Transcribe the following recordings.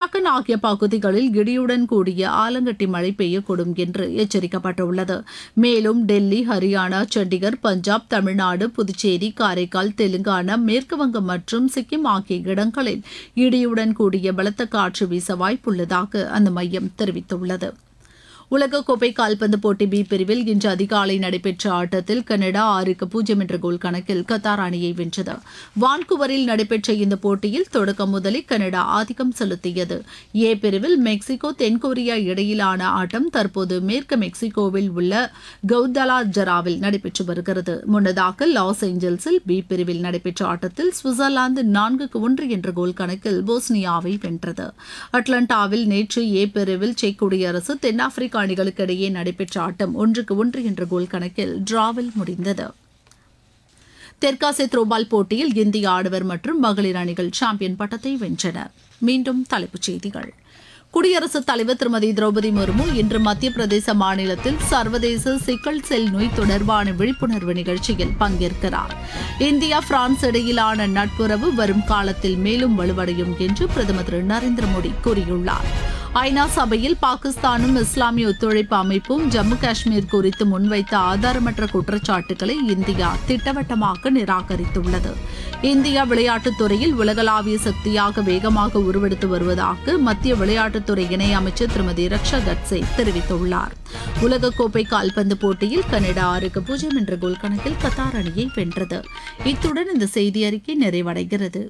உத்தராகண்ட் ஆகிய பகுதிகளில் இடியுடன் கூடிய ஆலங்கட்டி மழை பெய்யக்கூடும் என்று எச்சரிக்கப்பட்டுள்ளது மேலும் டெல்லி ஹரியானா சண்டிகர் பஞ்சாப் தமிழ்நாடு புதுச்சேரி காரைக்கால் தெலுங்கானா மேற்குவங்கம் மற்றும் சிக்கிம் ஆகிய இடங்களில் இடியுடன் கூடிய பலத்த காற்று வீச வாய்ப்புள்ளதாக அந்த மையம் தெரிவித்துள்ளது உலகக்கோப்பை கால்பந்து போட்டி பி பிரிவில் இன்று அதிகாலை நடைபெற்ற ஆட்டத்தில் கனடா ஆறுக்கு பூஜ்ஜியம் என்ற கோல் கணக்கில் கத்தார் அணியை வென்றது வான்குவரில் நடைபெற்ற இந்த போட்டியில் தொடக்கம் முதலில் கனடா ஆதிக்கம் செலுத்தியது ஏ பிரிவில் மெக்சிகோ தென்கொரியா இடையிலான ஆட்டம் தற்போது மேற்கு மெக்சிகோவில் உள்ள கவுதலா ஜராவில் நடைபெற்று வருகிறது முன்னதாக லாஸ் ஏஞ்சல்ஸில் பி பிரிவில் நடைபெற்ற ஆட்டத்தில் சுவிட்சர்லாந்து நான்குக்கு ஒன்று என்ற கோல் கணக்கில் போஸ்னியாவை வென்றது அட்லாண்டாவில் நேற்று ஏ பிரிவில் செக் குடியரசு தென்னாப்பிரிக்க அணிகளுக்கு இடையே நடைபெற்ற ஆட்டம் ஒன்றுக்கு ஒன்று என்ற கோல் கணக்கில் டிராவில் முடிந்தது தெற்காசிய த்ரோபால் போட்டியில் இந்திய ஆடவர் மற்றும் மகளிர் அணிகள் சாம்பியன் பட்டத்தை வென்றன மீண்டும் தலைப்புச் செய்திகள் குடியரசுத் தலைவர் திருமதி திரௌபதி முர்மு இன்று மத்திய பிரதேச மாநிலத்தில் சர்வதேச சிக்கல் செல் நோய் தொடர்பான விழிப்புணர்வு நிகழ்ச்சியில் பங்கேற்கிறார் இந்தியா பிரான்ஸ் இடையிலான நட்புறவு வரும் காலத்தில் மேலும் வலுவடையும் என்று பிரதமர் திரு நரேந்திர மோடி கூறியுள்ளார் ஐநா சபையில் பாகிஸ்தானும் இஸ்லாமிய ஒத்துழைப்பு அமைப்பும் ஜம்மு காஷ்மீர் குறித்து முன்வைத்த ஆதாரமற்ற குற்றச்சாட்டுகளை இந்தியா திட்டவட்டமாக நிராகரித்துள்ளது இந்தியா விளையாட்டுத் துறையில் உலகளாவிய சக்தியாக வேகமாக உருவெடுத்து வருவதாக மத்திய விளையாட்டுத்துறை இணையமைச்சர் திருமதி ரக்ஷா கட்சே தெரிவித்துள்ளார் உலகக்கோப்பை கால்பந்து போட்டியில் கனடா ஆறுக்கு பூஜ்ஜியம் என்ற கோல் கணக்கில் கத்தார் அணியை வென்றது இத்துடன் இந்த செய்தி அறிக்கை நிறைவடைகிறது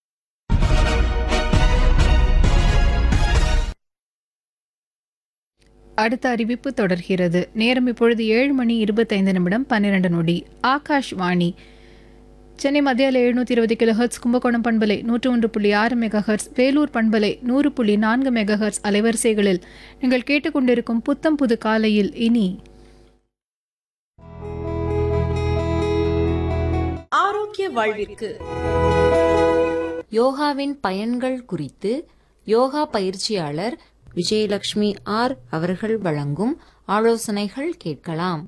அடுத்த அறிவிப்பு தொடர்கிறது நேரம் இப்பொழுது ஏழு மணி இருபத்தைந்து நிமிடம் பன்னிரண்டு நொடி ஆகாஷ் வாணி சென்னை மத்தியால எழுநூத்தி இருபது கிலோ ஹெர்ட்ஸ் கும்பகோணம் பண்பலை நூற்று ஒன்று புள்ளி ஆறு மெகா ஹெர்ட்ஸ் வேலூர் பண்பலை நூறு புள்ளி நான்கு மெகா ஹெர்ட்ஸ் அலைவரிசைகளில் நீங்கள் கேட்டுக்கொண்டிருக்கும் புத்தம் புது காலையில் இனி ஆரோக்கிய வாழ்விற்கு யோகாவின் பயன்கள் குறித்து யோகா பயிற்சியாளர் விஜயலட்சுமி ஆர் அவர்கள் வழங்கும் ஆலோசனைகள் கேட்கலாம்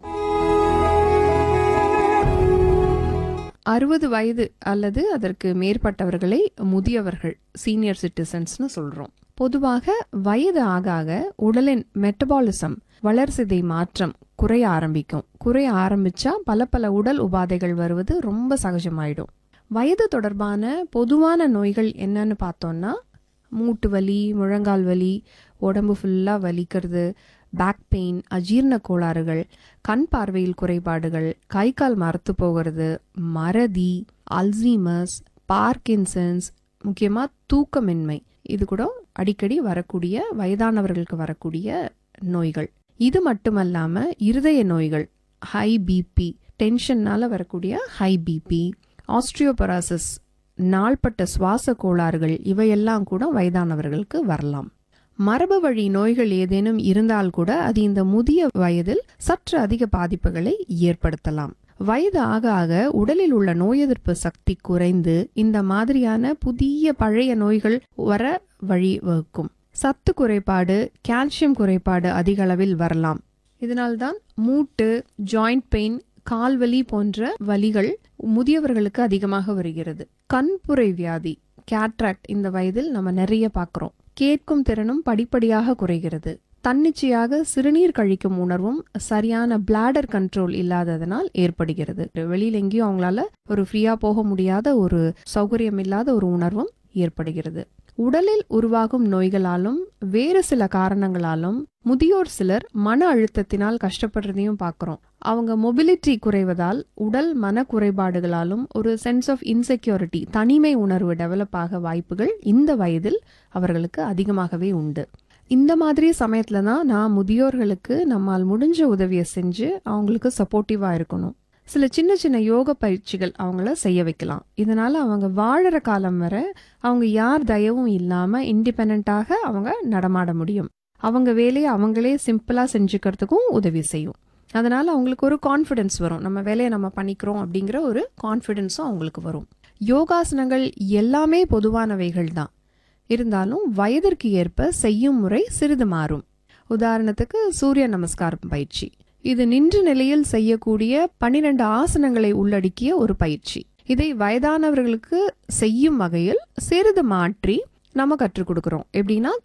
அறுபது வயது அல்லது அதற்கு மேற்பட்டவர்களை முதியவர்கள் சீனியர் சிட்டிசன்ஸ்னு சொல்றோம் பொதுவாக வயது ஆக ஆக உடலின் மெட்டபாலிசம் வளர்சிதை மாற்றம் குறைய ஆரம்பிக்கும் குறைய ஆரம்பிச்சா பல பல உடல் உபாதைகள் வருவது ரொம்ப சகஜமாயிடும் வயது தொடர்பான பொதுவான நோய்கள் என்னன்னு பார்த்தோம்னா மூட்டு வலி முழங்கால் வலி உடம்பு ஃபுல்லாக வலிக்கிறது பேக் பெயின் அஜீரண கோளாறுகள் கண் பார்வையில் குறைபாடுகள் கை கால் மரத்து போகிறது மறதி அல்சீமஸ் பார்க்கின்சன்ஸ் முக்கியமாக தூக்கமின்மை இது கூட அடிக்கடி வரக்கூடிய வயதானவர்களுக்கு வரக்கூடிய நோய்கள் இது மட்டுமல்லாம இருதய நோய்கள் ஹை பிபி டென்ஷன்னால வரக்கூடிய ஹை பிபி ஆஸ்ட்ரியோபராசிஸ் நாள்பட்ட சுவாச கோளாறுகள் இவையெல்லாம் கூட வயதானவர்களுக்கு வரலாம் மரபு வழி நோய்கள் ஏதேனும் இருந்தால் கூட அது இந்த முதிய வயதில் சற்று அதிக பாதிப்புகளை ஏற்படுத்தலாம் வயது ஆக ஆக உடலில் உள்ள நோய் எதிர்ப்பு சக்தி குறைந்து இந்த மாதிரியான புதிய பழைய நோய்கள் வர வழிவகுக்கும் சத்து குறைபாடு கால்சியம் குறைபாடு அதிக அளவில் வரலாம் இதனால்தான் மூட்டு ஜாயிண்ட் பெயின் கால்வலி போன்ற வலிகள் முதியவர்களுக்கு அதிகமாக வருகிறது கண்புரை வியாதி கேட்ராக்ட் இந்த வயதில் நம்ம நிறைய பார்க்குறோம் கேட்கும் திறனும் படிப்படியாக குறைகிறது தன்னிச்சையாக சிறுநீர் கழிக்கும் உணர்வும் சரியான பிளாடர் கண்ட்ரோல் இல்லாததனால் ஏற்படுகிறது வெளியில எங்கேயும் அவங்களால ஒரு ஃப்ரீயா போக முடியாத ஒரு சௌகரியம் இல்லாத ஒரு உணர்வும் ஏற்படுகிறது உடலில் உருவாகும் நோய்களாலும் வேறு சில காரணங்களாலும் முதியோர் சிலர் மன அழுத்தத்தினால் கஷ்டப்படுறதையும் பார்க்குறோம் அவங்க மொபிலிட்டி குறைவதால் உடல் மன குறைபாடுகளாலும் ஒரு சென்ஸ் ஆஃப் இன்செக்யூரிட்டி தனிமை உணர்வு டெவலப் ஆக வாய்ப்புகள் இந்த வயதில் அவர்களுக்கு அதிகமாகவே உண்டு இந்த மாதிரி சமயத்துல தான் நான் முதியோர்களுக்கு நம்மால் முடிஞ்ச உதவியை செஞ்சு அவங்களுக்கு சப்போர்ட்டிவா இருக்கணும் சில சின்ன சின்ன யோக பயிற்சிகள் அவங்கள செய்ய வைக்கலாம் இதனால அவங்க வாழற காலம் வரை அவங்க யார் தயவும் இல்லாம இண்டிபெண்டாக அவங்க நடமாட முடியும் அவங்க வேலையை அவங்களே சிம்பிளா செஞ்சுக்கிறதுக்கும் உதவி செய்யும் அதனால அவங்களுக்கு ஒரு கான்ஃபிடன்ஸ் வரும் நம்ம வேலையை நம்ம பண்ணிக்கிறோம் அப்படிங்கிற ஒரு கான்ஃபிடன்ஸும் அவங்களுக்கு வரும் யோகாசனங்கள் எல்லாமே பொதுவானவைகள் தான் இருந்தாலும் வயதிற்கு ஏற்ப செய்யும் முறை சிறிது மாறும் உதாரணத்துக்கு சூரிய நமஸ்காரம் பயிற்சி இது நின்ற நிலையில் செய்யக்கூடிய பன்னிரண்டு ஆசனங்களை உள்ளடக்கிய ஒரு பயிற்சி இதை வயதானவர்களுக்கு செய்யும் வகையில் சிறிது மாற்றி நம்ம கற்றுக் கொடுக்கிறோம் எப்படின்னா